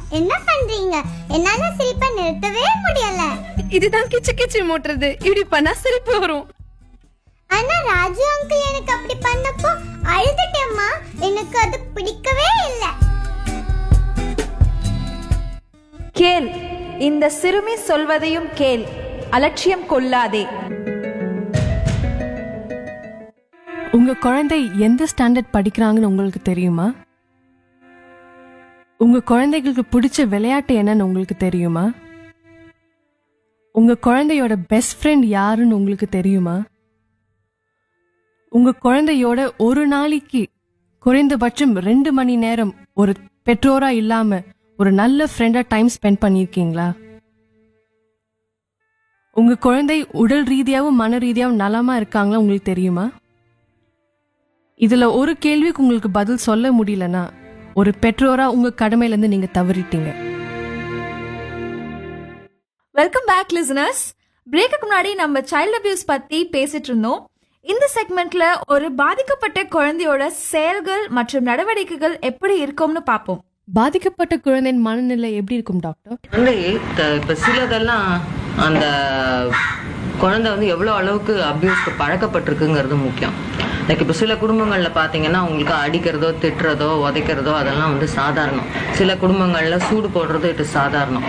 என்ன பண்றீங்க என்னால சிரிப்பை நிறுத்தவே முடியல இதுதான் கிச்சு கிச்சு மூட்டுறது இப்படி பண்ணா சிரிப்பு வரும் ஆனா ராஜு அங்கிள் எனக்கு அப்படி பண்ணப்போ அழுதுட்டேம்மா எனக்கு அது பிடிக்கவே இல்லை கேள் இந்த சிறுமி சொல்வதையும் கேள் அலட்சியம் கொள்ளாதே உங்க குழந்தை எந்த ஸ்டாண்டர்ட் படிக்கிறாங்கன்னு உங்களுக்கு தெரியுமா உங்க குழந்தைகளுக்கு பிடிச்ச விளையாட்டு என்னன்னு உங்களுக்கு தெரியுமா உங்க குழந்தையோட பெஸ்ட் ஃப்ரெண்ட் யாருன்னு உங்களுக்கு தெரியுமா உங்க குழந்தையோட ஒரு நாளைக்கு குறைந்தபட்சம் ரெண்டு மணி நேரம் ஒரு பெற்றோரா இல்லாம ஒரு நல்ல ஃப்ரெண்டா டைம் ஸ்பெண்ட் பண்ணியிருக்கீங்களா உங்க குழந்தை உடல் ரீதியாவும் மன ரீதியாவும் நலமா இருக்காங்களா உங்களுக்கு தெரியுமா இதுல ஒரு கேள்விக்கு உங்களுக்கு பதில் சொல்ல முடியலனா ஒரு பெற்றோரா உங்க கடமையில இருந்து நீங்க தவறிட்டீங்க வெல்கம் பேக் லிசனர்ஸ் பிரேக்குக்கு முன்னாடி நம்ம சைல்ட் அபியூஸ் பத்தி பேசிட்டு இருந்தோம் இந்த செக்மெண்ட்ல ஒரு பாதிக்கப்பட்ட குழந்தையோட செயல்கள் மற்றும் நடவடிக்கைகள் எப்படி இருக்கும்னு பார்ப்போம் பாதிக்கப்பட்ட குழந்தையின் மனநிலை எப்படி இருக்கும் டாக்டர் வந்து த- இப்ப சிலதெல்லாம் அந்த குழந்தை வந்து எவ்வளவு அளவுக்கு அபியூஸ்க்கு பழக்கப்பட்டிருக்குங்கிறது முக்கியம் லைக் இப்போ சில குடும்பங்கள்ல பாத்தீங்கன்னா உங்களுக்கு அடிக்கிறதோ திட்டுறதோ உதைக்கிறதோ அதெல்லாம் வந்து சாதாரணம் சில குடும்பங்கள்ல சூடு போடுறது இட்டு சாதாரணம்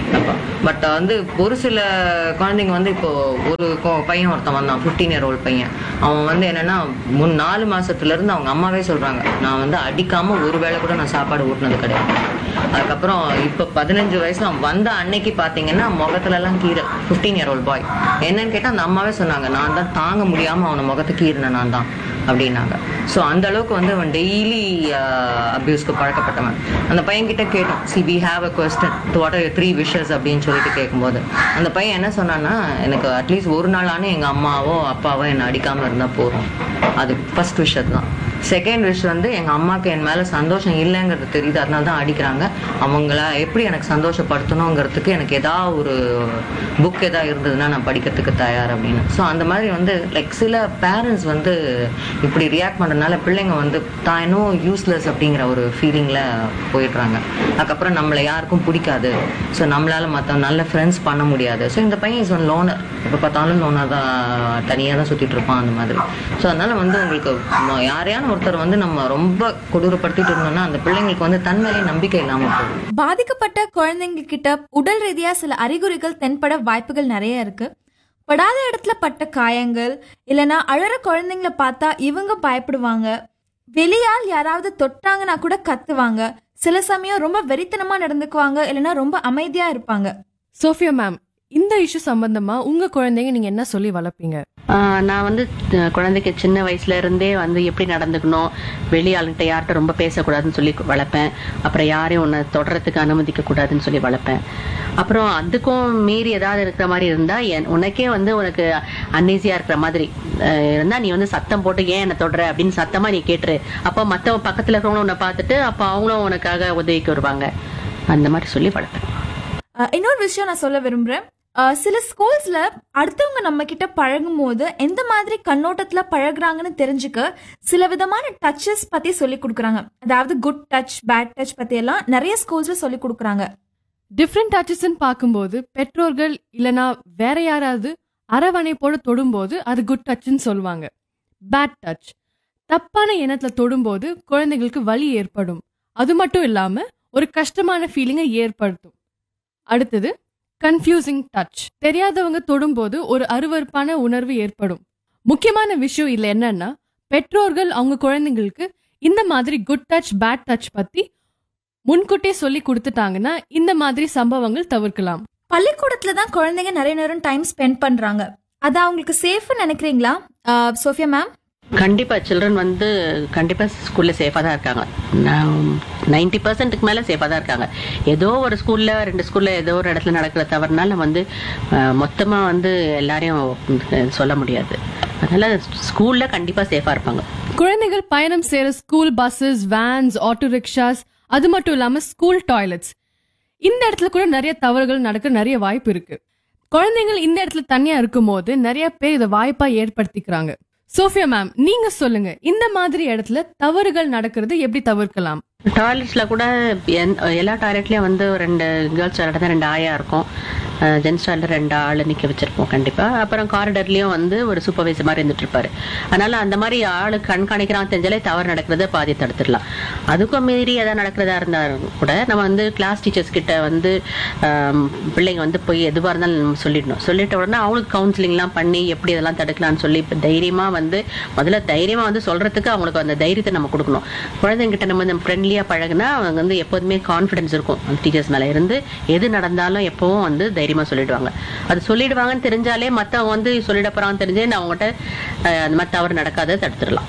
பட் வந்து ஒரு சில குழந்தைங்க வந்து இப்போ ஒரு கொ- பையன் ஒருத்தன் வந்தான் 15 இயர் ஓல்ட் பையன் அவன் வந்து என்னன்னா முன் நாலு மாசத்துல இருந்து அவங்க அம்மாவே சொல்றாங்க நான் வந்து அடிக்காம ஒரு வேளை கூட நான் சாப்பாடு ஊட்டினது கிடையாது அதுக்கப்புறம் இப்ப பதினஞ்சு வயசுல அவன் வந்த அன்னைக்கு பாத்தீங்கன்னா முகத்துல எல்லாம் கீரை 15 இயர் ஓல்ட் பாய் என்னன்னு கேட்டா அந்த அம்மாவே சொன்னாங்க நான் தான் தாங்க முடியாம அவனை முகத்தை கீறினேன் நான் தான் அப்படின்னாங்க ஸோ அந்த அளவுக்கு வந்து அவன் டெய்லி அபியூஸ்க்கு பழக்கப்பட்டவன் அந்த பையன் கிட்ட கேட்டோம் see we have a question what are three wishes அப்படின்னு சொல்லிட்டு கேட்கும்போது அந்த பையன் என்ன சொன்னான்னா எனக்கு அட்லீஸ்ட் ஒரு நாளான எங்க அம்மாவோ அப்பாவோ என்னை அடிக்காம இருந்தா போதும் அது ஃபர்ஸ்ட் விஷயம் தான் செகண்ட் விஷ் வந்து எங்க அம்மாக்கு என் மேல சந்தோஷம் இல்லைங்கிறது தெரியுது அதனால தான் அடிக்கிறாங்க அவங்கள எப்படி எனக்கு சந்தோஷப்படுத்தணுங்கிறதுக்கு எனக்கு ஏதாவது ஒரு புக் ஏதாவது இருந்ததுன்னா நான் படிக்கிறதுக்கு தயார் அப்படின்னு ஸோ அந்த மாதிரி வந்து லைக் சில பேரண்ட்ஸ் வந்து இப்படி ரியாக்ட் பண்றதுனால பிள்ளைங்க வந்து தான் இன்னும் யூஸ்லெஸ் அப்படிங்கிற ஒரு ஃபீலிங்ல போயிடுறாங்க அதுக்கப்புறம் நம்மளை யாருக்கும் பிடிக்காது ஸோ நம்மளால மற்ற நல்ல ஃப்ரெண்ட்ஸ் பண்ண முடியாது ஸோ இந்த பையன் இஸ் ஒன் லோனர் எப்போ பார்த்தாலும் லோனர் தான் தனியாக தான் சுத்திட்டு இருப்பான் அந்த மாதிரி ஸோ அதனால வந்து உங்களுக்கு ம- யாரையான ஒருத்தர் வந்து நம்ம ரொம்ப கொடூரப்படுத்திட்டு இருந்தோம்னா அந்த பிள்ளைங்களுக்கு வந்து தன் மேலே நம்பிக்கை இல்லாமல் போகும் பாதிக்கப்பட்ட குழந்தைங்க கிட்ட உடல் ரீதியா சில அறிகுறிகள் தென்பட வாய்ப்புகள் நிறைய இருக்கு படாத இடத்துல பட்ட காயங்கள் இல்லனா அழற குழந்தைங்கள பார்த்தா இவங்க பயப்படுவாங்க வெளியால் யாராவது தொட்டாங்கன்னா கூட கத்துவாங்க சில சமயம் ரொம்ப வெறித்தனமா நடந்துக்குவாங்க இல்லனா ரொம்ப அமைதியா இருப்பாங்க சோஃபியா மேம் இந்த இஷ்யூ சம்பந்தமா உங்க குழந்தைங்க நீங்க என்ன சொல்லி வளர்ப்பீங்க ஆஹ் நான் வந்து அஹ், குழந்தைக்கு சின்ன வயசுல இருந்தே வந்து எப்படி நடந்துக்கணும் வெளி ஆளுகிட்ட யார்கிட்ட ரொம்ப பேசக்கூடாதுன்னு சொல்லி வளர்ப்பேன் அப்புறம் யாரையும் உன்னை தொடறதுக்கு அனுமதிக்க கூடாதுன்னு சொல்லி வளர்ப்பேன் அப்புறம் அதுக்கும் மீறி ஏதாவது இருக்கிற மாதிரி இருந்தா என்- உனக்கே வந்து உனக்கு அன்னீசியா இருக்கிற மாதிரி அஹ், இருந்தா நீ வந்து சத்தம் போட்டு ஏன் என்ன தொடர அப்படின்னு சத்தமா நீ கேட்டுரு அப்போ மத்த பக்கத்துல இருக்கிறவங்களும் உன்னை பார்த்துட்டு அப்போ அவங்களும் உனக்காக உதவிக்கு வருவாங்க அந்த மாதிரி சொல்லி வளர்ப்பேன் அஹ், இன்னொரு விஷயம் நான் சொல்ல விரும்புறேன் அஹ், சில ஸ்கூல்ஸ்ல அடுத்தவங்க நம்ம கிட்ட பழகும் போது எந்த மாதிரி கண்ணோட்டத்துல பழகுறாங்கன்னு தெரிஞ்சுக்க சில விதமான டச்சஸ் பத்தி சொல்லி கொடுக்குறாங்க அதாவது குட் டச் பேட் டச் பத்தி எல்லாம் நிறைய ஸ்கூல்ஸ்ல சொல்லி கொடுக்குறாங்க டிஃப்ரெண்ட் டச்சஸ்ன்னு பார்க்கும்போது பெற்றோர்கள் இல்லனா வேற யாராவது அரவணைப்போட தொடும்போது அது குட் டச்னு சொல்லுவாங்க பேட் டச் தப்பான எண்ணத்துல தொடும்போது குழந்தைகளுக்கு வலி ஏற்படும் அது மட்டும் இல்லாம ஒரு கஷ்டமான ஃபீலிங்கை ஏற்படுத்தும் அடுத்தது கன்ஃபியூசிங் டச் தெரியாதவங்க தொடும்போது ஒரு அருவருப்பான உணர்வு ஏற்படும் முக்கியமான விஷயம் இதுல என்னன்னா பெற்றோர்கள் அவங்க குழந்தைங்களுக்கு இந்த மாதிரி குட் டச் பேட் டச் பத்தி முன்கூட்டியே சொல்லி கொடுத்துட்டாங்கன்னா இந்த மாதிரி சம்பவங்கள் தவிர்க்கலாம் பள்ளிக்கூடத்துல தான் குழந்தைங்க நிறைய நேரம் டைம் ஸ்பெண்ட் பண்றாங்க அது அவங்களுக்கு சேஃப்னு நினைக்கிறீங்களா அஹ், சோஃபியா மேம் கண்டிப்பா சில்ட்ரன் வந்து கண்டிப்பா ஸ்கூல்ல சேஃபா தான் இருக்காங்க நைன்டி பர்சன்ட்டுக்கு மேல சேஃபா தான் இருக்காங்க ஏதோ ஒரு ஸ்கூல்ல ரெண்டு ஸ்கூல்ல ஏதோ ஒரு இடத்துல நடக்கிற தவறுனால வந்து அஹ், மொத்தமா வந்து எல்லாரையும் அஹ், சொல்ல முடியாது அதனால ஸ்கூல்ல கண்டிப்பா சேஃபா இருப்பாங்க குழந்தைகள் பயணம் செய்யற school buses vans auto rickshaws அது மட்டும் இல்லாம ஸ்கூல் டாய்லெட்ஸ் இந்த இடத்துல கூட நிறைய தவறுகள் நடக்க நிறைய வாய்ப்பு இருக்கு குழந்தைகள் இந்த இடத்துல தனியா இருக்கும்போது நிறைய பேர் இதை வாய்ப்பா ஏற்படுத்திக்கிறாங்க சோஃபியா மேம் நீங்க சொல்லுங்க இந்த மாதிரி இடத்துல தவறுகள் நடக்கிறது எப்படி தவிர்க்கலாம் டாய்லெட்ஸில் கூட எந்- எல்லா டாய்லெட்லேயும் வந்து ஒரு ரெண்டு கேர்ள்ஸ் டாய்லெட் தான் ரெண்டு ஆயா இருக்கும் ஜென்ஸ் டாய்லெட் ரெண்டு ஆள் நிற்க வச்சிருப்போம் கண்டிப்பாக அப்புறம் காரிடர்லேயும் வந்து ஒரு சூப்பர்வைசர் மாதிரி இருந்துட்டு இருப்பாரு அதனால அந்த மாதிரி ஆளு கண்காணிக்கிறான் தெரிஞ்சாலே தவறு நடக்கிறத பாதி தடுத்துடலாம் அதுக்கும் மீறி எதாவது நடக்கிறதா இருந்தால் கூட நம்ம வந்து கிளாஸ் டீச்சர்ஸ் கிட்ட வந்து ஆம், பிள்ளைங்க வந்து போய் எதுவாக இருந்தாலும் நம்ம சொல்லிடணும் சொல்லிட்ட உடனே அவங்களுக்கு கவுன்சிலிங்லாம் பண்ணி எப்படி இதெல்லாம் தடுக்கலாம்னு சொல்லி இப்போ தைரியமாக வந்து முதல்ல தைரியமாக வந்து சொல்கிறதுக்கு அவங்களுக்கு அந்த தைரியத்தை நம்ம கொடுக்கணும் குழந்தைங்கிட்ட நம்ம வந்து ஃப்ரெண்ட்லியாக பழகுனா அவங்க வந்து எப்போதுமே கான்ஃபிடன்ஸ் இருக்கும் அந்த டீச்சர்ஸ் மேலே இருந்து எது நடந்தாலும் எப்பவும் வந்து தைரியமாக சொல்லிடுவாங்க அது சொல்லிடுவாங்கன்னு தெரிஞ்சாலே மற்றவங்க வந்து சொல்லிட போகிறாங்கன்னு தெரிஞ்சே நான் அவங்ககிட்ட அஹ், அந்த மாதிரி தவறு நடக்காத தடுத்துடலாம்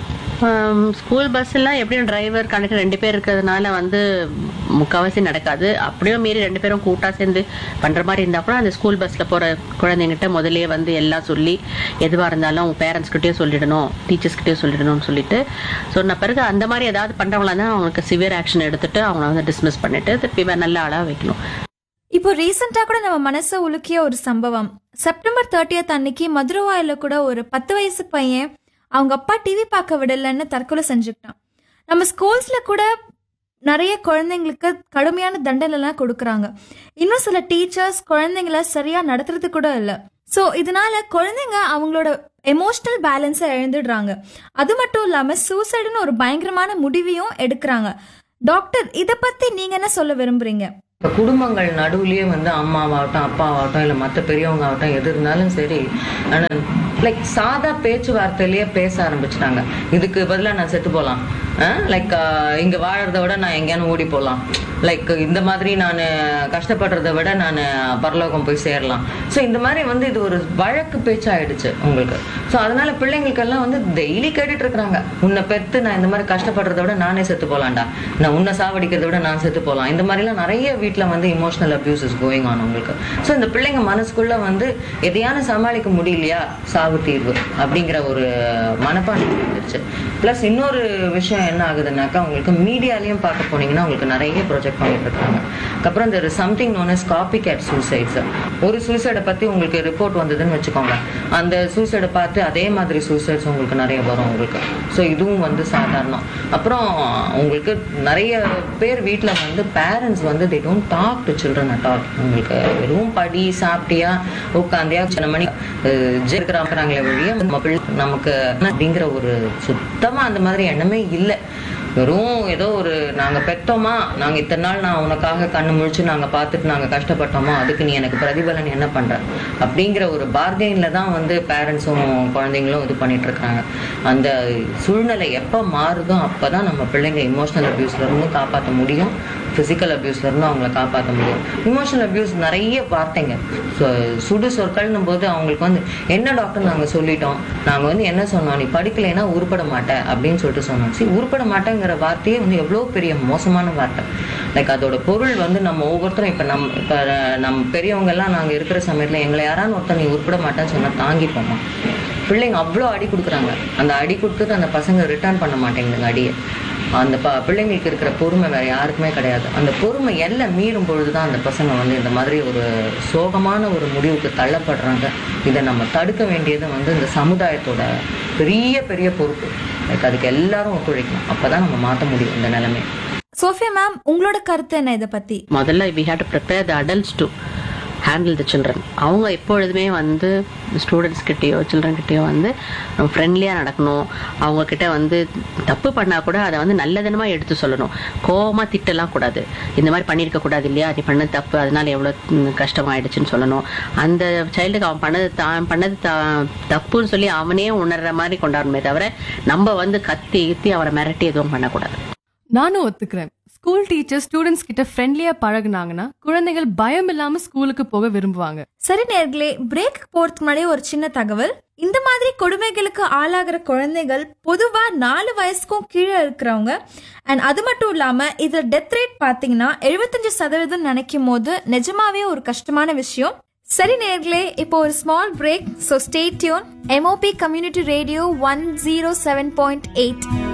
ஸ்கூல் பஸ் எல்லாம் எப்படியும் டிரைவர் கணக்கு ரெண்டு பேர் இருக்கிறதுனால வந்து முக்கால்வாசி நடக்காது அப்படியும் மீறி ரெண்டு பேரும் கூட்டா சேர்ந்து பண்ற மாதிரி இருந்தா கூட அந்த ஸ்கூல் பஸ்ல போற குழந்தைங்கிட்ட முதல்லயே வந்து எல்லாம் சொல்லி எதுவா இருந்தாலும் உங்க பேரண்ட்ஸ் கிட்டயும் சொல்லிடணும் டீச்சர்ஸ் கிட்டயும் சொல்லிடணும்னு சொல்லிட்டு சொன்ன பிறகு அந்த மாதிரி ஏதாவது பண்றவங்களா தான் அவங்களுக்கு சிவியர் ஆக்ஷன் எடுத்துட்டு அவங்கள வந்து டிஸ்மிஸ் பண்ணிட்டு திருப்பி வேற நல்ல ஆளா வைக்கணும் இப்போ ரீசெண்டா கூட நம்ம மனசை உலுக்கிய ஒரு சம்பவம் செப்டம்பர் தேர்ட்டியத் அன்னைக்கு மதுரவாயில கூட ஒரு பத்து வயசு பையன் அவங்க அப்பா டிவி பார்க்க விடலன்னு தற்கொலை செஞ்சுக்கிட்டான் நம்ம ஸ்கூல்ஸ்ல கூட நிறைய குழந்தைங்களுக்கு கடுமையான தண்டனை எல்லாம் கொடுக்குறாங்க இன்னும் சில டீச்சர்ஸ் குழந்தைங்கள சரியா நடத்துறது கூட இல்லை ஸோ இதனால குழந்தைங்க அவங்களோட எமோஷனல் பேலன்ஸை இழந்துடுறாங்க அது மட்டும் இல்லாம சூசைடுன்னு ஒரு பயங்கரமான முடிவையும் எடுக்கிறாங்க டாக்டர் இதை பத்தி நீங்க என்ன சொல்ல விரும்புறீங்க இப்போ குடும்பங்கள் நடுவுலயே வந்து அம்மாவாகட்டும் அப்பாவாகட்டும் இல்லை மற்ற பெரியவங்க ஆகட்டும் எது இருந்தாலும் சரி ஆனால் லைக் சாதா பேச்சுவார்த்தையிலேயே பேச ஆரம்பிச்சிட்டாங்க இதுக்கு பதிலாக நான் செத்து போகலாம் லைக் இங்கே வாழறத விட நான் எங்கேயானு ஓடி போகலாம் லைக் இந்த மாதிரி நான் கஷ்டப்படுறத விட நான் பரலோகம் போய் சேரலாம் ஸோ இந்த மாதிரி வந்து இது ஒரு வழக்கு பேச்சாயிடுச்சு உங்களுக்கு ஸோ அதனால பிள்ளைங்களுக்கெல்லாம் வந்து டெய்லி கேட்டுட்டு இருக்கிறாங்க உன்னை பெத்து நான் இந்த மாதிரி கஷ்டப்படுறத விட நானே செத்து போலாம்டா நான் உன்னை சாவடிக்கிறத விட நான் செத்து போகலாம் இந்த மாதிரிலாம் நிறைய வீட்டில் வந்து emotional abuse is going on உங்களுக்கு ஸோ இந்த பிள்ளைங்க மனசுக்குள்ள வந்து எதையான சமாளிக்க முடியலையா சாவு தீர்வு அப்படிங்கிற ஒரு மனப்பான்மை வந்துருச்சு ப்ளஸ் இன்னொரு விஷயம் என்ன ஆகுதுன்னாக்கா உங்களுக்கு மீடியாலையும் பார்க்க போனீங்கன்னா உங்களுக்கு நிறைய ப்ரொஜெக்ட் பண்ணிட்டு இருக்காங்க அதுக்கப்புறம் இந்த something known as copycat suicides ஒரு சூசைடை பற்றி உங்களுக்கு ரிப்போர்ட் வந்ததுன்னு வச்சுக்கோங்க அந்த சூசைடை பார்த்து அதே மாதிரி சூசைட்ஸ் உங்களுக்கு நிறைய வரும் உங்களுக்கு ஸோ இதுவும் வந்து சாதாரணம் அப்புறம் உங்களுக்கு நிறைய பேர் வீட்டில் வந்து பேரண்ட்ஸ் வந்து they don't talk to children at all உங்களுக்கு வெறும் படி சாப்பிட்டியா உட்காந்தியா சின்ன மணி இருக்கிறாங்களே வழிய நம்ம பிள்ளை நமக்கு அப்படிங்கிற ஒரு சுத்தமா அந்த மாதிரி எண்ணமே இல்லை வெறும் ஏதோ ஒரு நாங்க பெத்தோமா நாங்க இத்தனை நாள் நான் உனக்காக கண்ணு முழிச்சு நாங்க பார்த்துட்டு நாங்க கஷ்டப்பட்டோமா அதுக்கு நீ எனக்கு பிரதிபலன் என்ன பண்ற அப்படிங்கிற ஒரு பார்கெயின்ல தான் வந்து பேரண்ட்ஸும் குழந்தைங்களும் இது பண்ணிட்டு இருக்காங்க அந்த சூழ்நிலை எப்போ மாறுதோ அப்பதான் நம்ம பிள்ளைங்க இமோஷனல் அபியூஸ்ல இருந்தும் காப்பாற்ற முடியும் பிசிக்கல் அபியூஸ்ல இருந்தும் அவங்கள காப்பாற்ற முடியும் இமோஷனல் அபியூஸ் நிறைய வார்த்தைங்க சு- சுடு சொற்கள்னும் போது அவங்களுக்கு வந்து என்ன டாக்டர் நாங்க சொல்லிட்டோம் நாங்க வந்து என்ன சொன்னோம் நீ படிக்கலைன்னா உருப்பட மாட்ட அப்படின்னு சொல்லிட்டு சொன்னோம் சரி உருப்பட மாட்டேங்கிற வார்த்தையே வந்து எவ்வளோ பெரிய மோசமான வார்த்தை லைக் அதோட பொருள் வந்து நம்ம ஒவ்வொருத்தரும் இப்ப நம் இப்ப நம்ம பெரியவங்க எல்லாம் நாங்க இருக்கிற சமயத்துல எங்களை யாரான்னு ஒருத்தர் நீ உருப்பட மாட்டேன்னு சொன்னா தாங்கிப்போமா பிள்ளைங்க அவ்வளோ அடி கொடுக்குறாங்க அந்த அடி கொடுத்துட்டு அந்த பசங்க ரிட்டர்ன் பண்ண மாட்டேங்குதுங்க அடியை அந்த ப பிள்ளைங்களுக்கு இருக்கிற பொறுமை வேற யாருக்குமே கிடையாது அந்த பொறுமை எல்லாம் மீறும் பொழுதுதான் அந்த பசங்க வந்து இந்த மாதிரி ஒரு சோகமான ஒரு முடிவுக்கு தள்ளப்படுறாங்க இதை நம்ம தடுக்க வேண்டியது வந்து இந்த சமுதாயத்தோட பெரிய பெரிய பொறுப்பு லைக் அதுக்கு எல்லாரும் ஒத்துழைக்கணும் அப்பதான் நம்ம மாற்ற முடியும் இந்த நிலைமை சோஃபியா மேம் உங்களோட கருத்து என்ன இதை பத்தி முதல்ல we had to prepare the adults to handle the children அவங்க எப்பொழுதுமே வந்து ஸ்டூடெண்ட்ஸ் கிட்டேயோ சில்ட்ரன் கிட்டேயோ வந்து நம்ம ஃப்ரெண்ட்லியாக நடக்கணும் அவங்க கிட்ட வந்து தப்பு பண்ணால் கூட அதை வந்து நல்லதனமாக எடுத்து சொல்லணும் கோவமா திட்டலாம் கூடாது இந்த மாதிரி பண்ணியிருக்க கூடாது இல்லையா நீ பண்ணது தப்பு அதனால எவ்வளோ கஷ்டமாயிடுச்சுன்னு சொல்லணும் அந்த சைல்டுக்கு அவன் பண்ணது தான் பண்ணது த- தப்புன்னு சொல்லி அவனே உணர்ற மாதிரி கொண்டாடணுமே தவிர நம்ம வந்து கத்தி கித்தி அவனை மிரட்டி எதுவும் பண்ணக்கூடாது நானும் ஒத்துக்கிறேன் ஸ்கூல் டீச்சர் ஸ்டூடெண்ட்ஸ் கிட்ட ஃப்ரெண்ட்லியா பழகுனாங்கன்னா குழந்தைகள் பயம் இல்லாம ஸ்கூலுக்கு போக விரும்புவாங்க சரி நேர்களே பிரேக் போறதுக்கு முன்னாடி ஒரு சின்ன தகவல் இந்த மாதிரி கொடுமைகளுக்கு ஆளாகிற குழந்தைகள் பொதுவா நாலு வயசுக்கும் கீழே இருக்கிறவங்க அண்ட் அது மட்டும் இல்லாம இதுல டெத் ரேட் பாத்தீங்கன்னா எழுபத்தஞ்சு சதவீதம் நினைக்கும் போது நிஜமாவே ஒரு கஷ்டமான விஷயம் சரி நேர்களே இப்போ ஒரு small break so stay tune MOP community radio one zero seven point eight